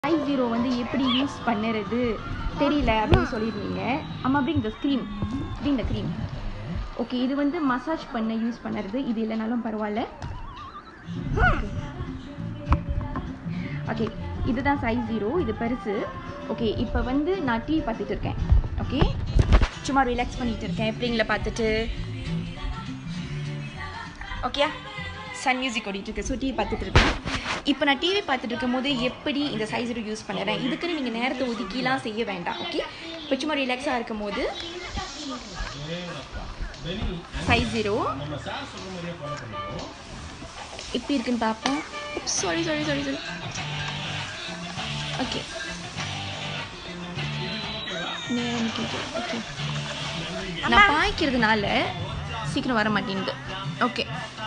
ஐ zero வந்து எப்படி use பண்ணுறது தெரியல அப்படின்னு சொல்லியிருந்தீங்க அம்மா bring the cream bring the cream okay இது வந்து மசாஜ் பண்ண யூஸ் பண்ணுறது இது இல்லைனாலும் பரவாயில்ல ஓகே இதுதான் சைஸ் ஜீரோ இது பெருசு ஓகே இப்போ வந்து நான் டிவி பார்த்துட்டு இருக்கேன் ஓகே சும்மா ரிலாக்ஸ் பண்ணிட்டு இருக்கேன் எப்படிங்கள பார்த்துட்டு ஓகேயா சன் மியூசிக் ஓடிட்டு இருக்கு ஸோ டிவி பார்த்துட்டு இருக்கேன் இப்போ நான் டிவி பார்த்துட்டு இருக்கும் போது எப்படி இந்த சைஸ் யூஸ் பண்ணுறேன் இதுக்குன்னு நீங்கள் நேரத்தை ஒதுக்கிலாம் செய்ய வேண்டாம் ஓகே இப்போ சும்மா ரிலாக்ஸாக இருக்கும் போது சைஸ் ஜீரோ எப்படி இருக்குன்னு பார்ப்போம் sorry sorry sorry sorry okay okay நான் பாய்க்கிறதுனால சீக்கிரம் வர மாட்டேங்குது ஓகே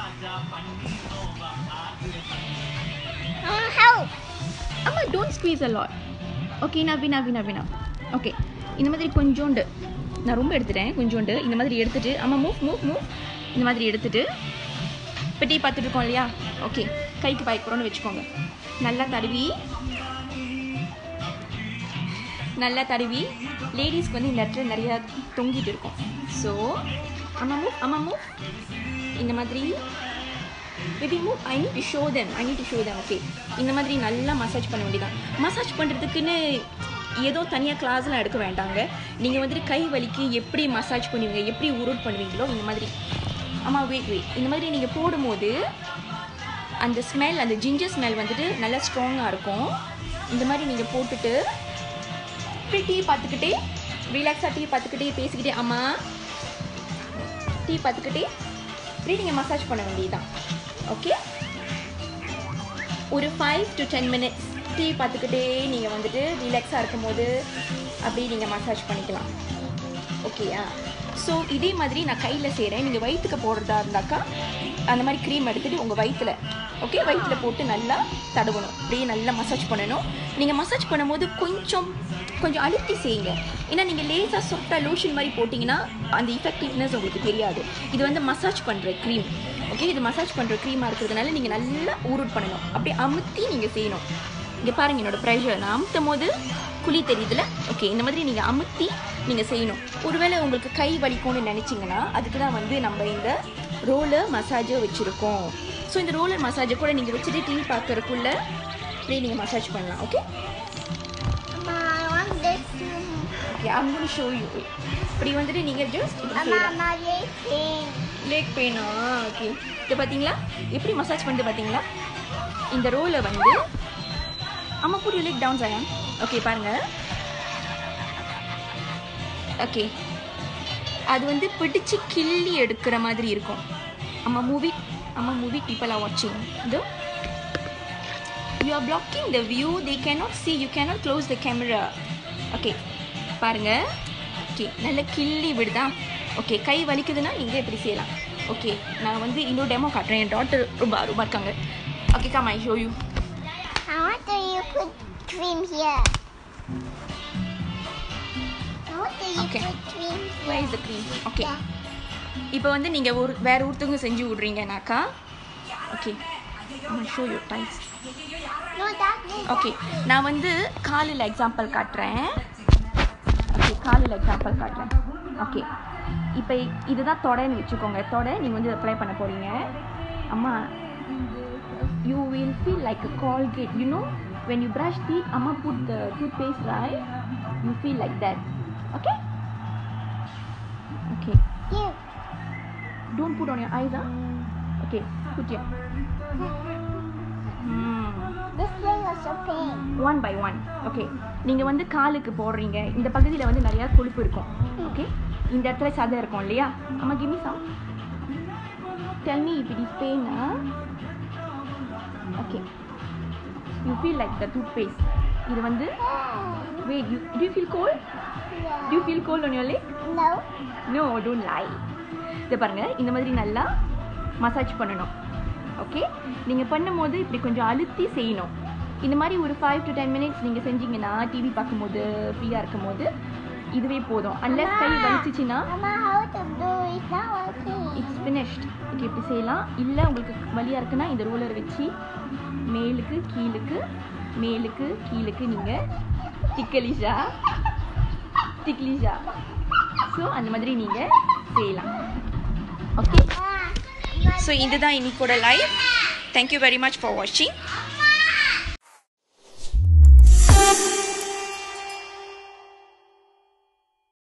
Uh, help. அம்மா don't squeeze a lot okay now now now now okay இந்த மாதிரி கொஞ்சோண்டு நான் ரொம்ப எடுத்துட்டேன் கொஞ்சோண்டு இந்த மாதிரி எடுத்துட்டு அம்மா மூவ் மூவ் மூவ் இந்த மாதிரி எடுத்துட்டு இப்போ டீ பார்த்துட்டு இருக்கோம் இல்லையா ஓகே கைக்கு பாய்க்க போகிறோன்னு வச்சுக்கோங்க நல்லா தடவி நல்லா தடவி லேடிஸ்க்கு வந்து இந்த இடத்துல நிறையா தொங்கிட்டு இருக்கும் ஸோ அம்மா மூவ் அம்மா மூவ் இந்த மாதிரி baby move I need to show them I need to show them okay இந்த மாதிரி நல்லா மசாஜ் பண்ண வேண்டியதான் மசாஜ் பண்ணுறதுக்குன்னு ஏதோ தனியாக கிளாஸ்லாம் எடுக்க வேண்டாங்க நீங்கள் வந்துட்டு கை வலிக்கு எப்படி மசாஜ் பண்ணுவீங்க எப்படி உருட் பண்ணுவீங்களோ இந்த மாதிரி ஆமாம் வெயிட் வெயிட் இந்த மாதிரி நீங்கள் போடும்போது அந்த ஸ்மெல் அந்த ஜிஞ்சர் ஸ்மெல் வந்துட்டு நல்லா ஸ்ட்ராங்காக இருக்கும் இந்த மாதிரி நீங்கள் போட்டுட்டு இப்படி டீ பார்த்துக்கிட்டே ரிலாக்ஸாக டீ பார்த்துக்கிட்டே பேசிக்கிட்டே அம்மா டீ பார்த்துக்கிட்டே இப்படி நீங்கள் மசாஜ் பண்ண வேண்டியதுதான் ஓகே ஒரு five to ten minutes tea பார்த்துக்கிட்டே நீங்கள் வந்துட்டு ரிலாக்ஸாக இருக்கும்போது அப்படியே நீங்கள் மசாஜ் பண்ணிக்கலாம் ஓகேயா ஸோ இதே மாதிரி நான் கையில் செய்கிறேன் நீங்கள் வயிற்றுக்கு போடுறதா இருந்தாக்கா அந்த மாதிரி க்ரீம் எடுத்துகிட்டு உங்கள் வயிற்றுல ஓகே வயிற்றுல போட்டு நல்லா தடவணும் அப்படியே நல்லா மசாஜ் பண்ணணும் நீங்கள் மசாஜ் பண்ணும்போது கொஞ்சம் கொஞ்சம் அழுத்தி செய்யுங்க ஏன்னா நீங்கள் லேசாக சாஃப்டாக லோஷன் மாதிரி போட்டிங்கன்னா அந்த இஃபெக்டிவ்னஸ் உங்களுக்கு தெரியாது இது வந்து மசாஜ் பண்ணுற க்ரீம் ஓகே இது மசாஜ் பண்ணுற க்ரீமாக இருக்கிறதுனால நீங்கள் நல்லா ஊருட் பண்ணணும் அப்படியே அமுத்தி நீங்கள் செய்யணும் இங்கே பாருங்க என்னோட ப்ரெஷர் நான் அமுத்தும் போது குழி தெரியுதுல ஓகே இந்த மாதிரி நீங்கள் அமுத்தி நீங்கள் செய்யணும் ஒருவேளை உங்களுக்கு கை வலிக்கும்னு நினச்சிங்கன்னா அதுக்கு தான் வந்து நம்ம இந்த ரோலர் மசாஜை வச்சுருக்கோம் ஸோ இந்த ரோலர் மசாஜை கூட நீங்கள் வச்சுட்டு டிவி பார்க்கறதுக்குள்ள அப்படியே நீங்கள் மசாஜ் பண்ணலாம் okay Mama, I want this too. Okay I'm going to show you இப்படி வந்துட்டு நீங்கள் ஜஸ்ட் இப்படி Mama, செய்யலாம் my leg pain. லேக் பெயினா ஓகே இப்போ பார்த்தீங்களா எப்படி மசாஜ் பண்ணிட்டு பார்த்தீங்களா இந்த ரோலை வந்து அம்மா புரிய லேக் டவுன் சாயா ஓகே பாருங்க ஓகே அது வந்து பிடிச்சு கிள்ளி எடுக்கிற மாதிரி இருக்கும் அம்மா மூவி அம்மா மூவி பீப்பிள் ஆர் வாட்சிங் இதோ you are blocking the view they cannot see you cannot close the camera okay பாருங்க ஓகே நல்லா கிள்ளி விடுதா ஓகே கை வலிக்குதுன்னா நீங்கள் இப்படி செய்யலாம் ஓகே நான் வந்து இன்னொரு டெமோ காட்டுறேன் என் டாக்டர் ரொம்ப ரொம்ப இருக்காங்க okay come I show you I want you put cream here. I want you Okay. put cream here. Where is the cream? Okay. Yeah. இப்போ வந்து நீங்கள் ஒரு வேற ஒருத்தவங்க செஞ்சு விட்றீங்கனாக்கா okay show you dice No, that no. Okay நான் வந்து காலில் எக்ஸாம்பிள் காட்டுறேன் ஓகே காலில் எக்ஸாம்பிள் காட்டுறேன் ஓகே இப்போ இதுதான் தொடைன்னு வச்சுக்கோங்க தொடை நீங்கள் வந்து அப்ளை பண்ண போகிறீங்க அம்மா you will feel like a Colgate you know when you brush teeth அம்மா put the toothpaste right you feel like that okay okay Here. Don't put on your eyes ah okay put your This thing was so pain. One by one okay நீங்கள் வந்து காலுக்கு போடுறீங்க இந்த பகுதியில் வந்து நிறையா கொழுப்பு இருக்கும் ஓகே இந்த இடத்துல சதை இருக்கும் இல்லையா அம்மா gimme some tell me if it is பெயினா okay you feel like the toothpaste இது வந்து wait you to feel cold to feel cold on your leg No. No don't lie இதை பாருங்கள் இந்த மாதிரி நல்லா மசாஜ் பண்ணணும் ஓகே நீங்கள் பண்ணும்போது இப்படி கொஞ்சம் அழுத்தி செய்யணும் இந்த மாதிரி ஒரு ஃபைவ் டு டென் மினிட்ஸ் நீங்கள் செஞ்சீங்கன்னா டிவி பார்க்கும்போது ஃப்ரீயாக இருக்கும்போது இதுவே போதும் அன்லெஸ் கை வலிச்சிச்சின்னா Mama, how to do it now? Okay. It's finished okay இப்படி செய்யலாம் இல்லை உங்களுக்கு வலியாக இருக்குன்னா இந்த ரோலர் வச்சு மேலுக்கு கீழுக்கு மேலுக்கு கீழுக்கு நீங்கள் டிக்கலிஷா டிக்லிஷா ஸோ அந்த மாதிரி நீங்கள் செய்யலாம் ஓகே ஸோ இதுதான் இன்னைக்கோட live thank you very much for வாட்சிங்